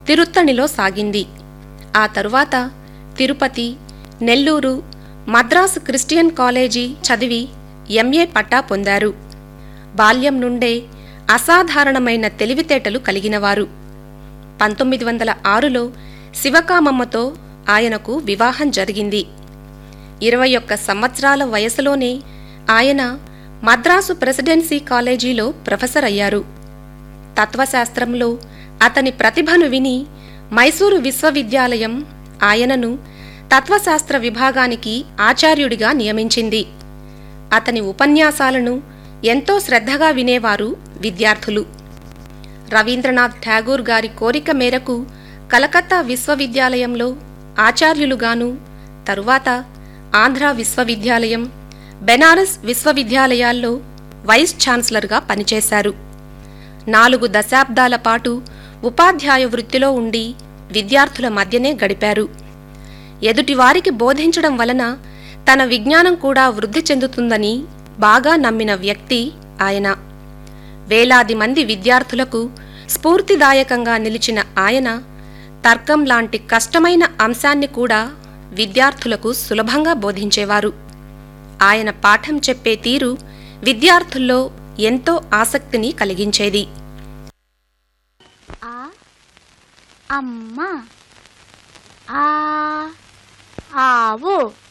తిరుత్తణిలో సాగింది ఆ తరువాత తిరుపతి నెల్లూరు మద్రాసు క్రిస్టియన్ కాలేజీ చదివి ఎంఏ పట్టా పొందారు బాల్యం నుండే అసాధారణమైన తెలివితేటలు కలిగినవారు పంతొమ్మిది వందల ఆరులో శివకామమ్మతో ఆయనకు వివాహం జరిగింది ఇరవై ఒక్క సంవత్సరాల వయసులోనే ఆయన మద్రాసు ప్రెసిడెన్సీ కాలేజీలో ప్రొఫెసర్ అయ్యారు తత్వశాస్త్రంలో అతని ప్రతిభను విని మైసూరు విశ్వవిద్యాలయం ఆయనను తత్వశాస్త్ర విభాగానికి ఆచార్యుడిగా నియమించింది అతని ఉపన్యాసాలను ఎంతో శ్రద్ధగా వినేవారు విద్యార్థులు రవీంద్రనాథ్ ఠాగూర్ గారి కోరిక మేరకు కలకత్తా విశ్వవిద్యాలయంలో ఆచార్యులుగాను తరువాత ఆంధ్ర విశ్వవిద్యాలయం బెనారస్ విశ్వవిద్యాలయాల్లో వైస్ ఛాన్సలర్గా పనిచేశారు నాలుగు దశాబ్దాల పాటు ఉపాధ్యాయ వృత్తిలో ఉండి విద్యార్థుల మధ్యనే గడిపారు ఎదుటివారికి బోధించడం వలన తన విజ్ఞానం కూడా వృద్ధి చెందుతుందని బాగా నమ్మిన వ్యక్తి ఆయన వేలాది మంది విద్యార్థులకు స్ఫూర్తిదాయకంగా నిలిచిన ఆయన తర్కం లాంటి కష్టమైన అంశాన్ని కూడా విద్యార్థులకు సులభంగా బోధించేవారు ఆయన పాఠం చెప్పే తీరు విద్యార్థుల్లో ఎంతో ఆసక్తిని కలిగించేది ఆ అమ్మ ఆ ఆవు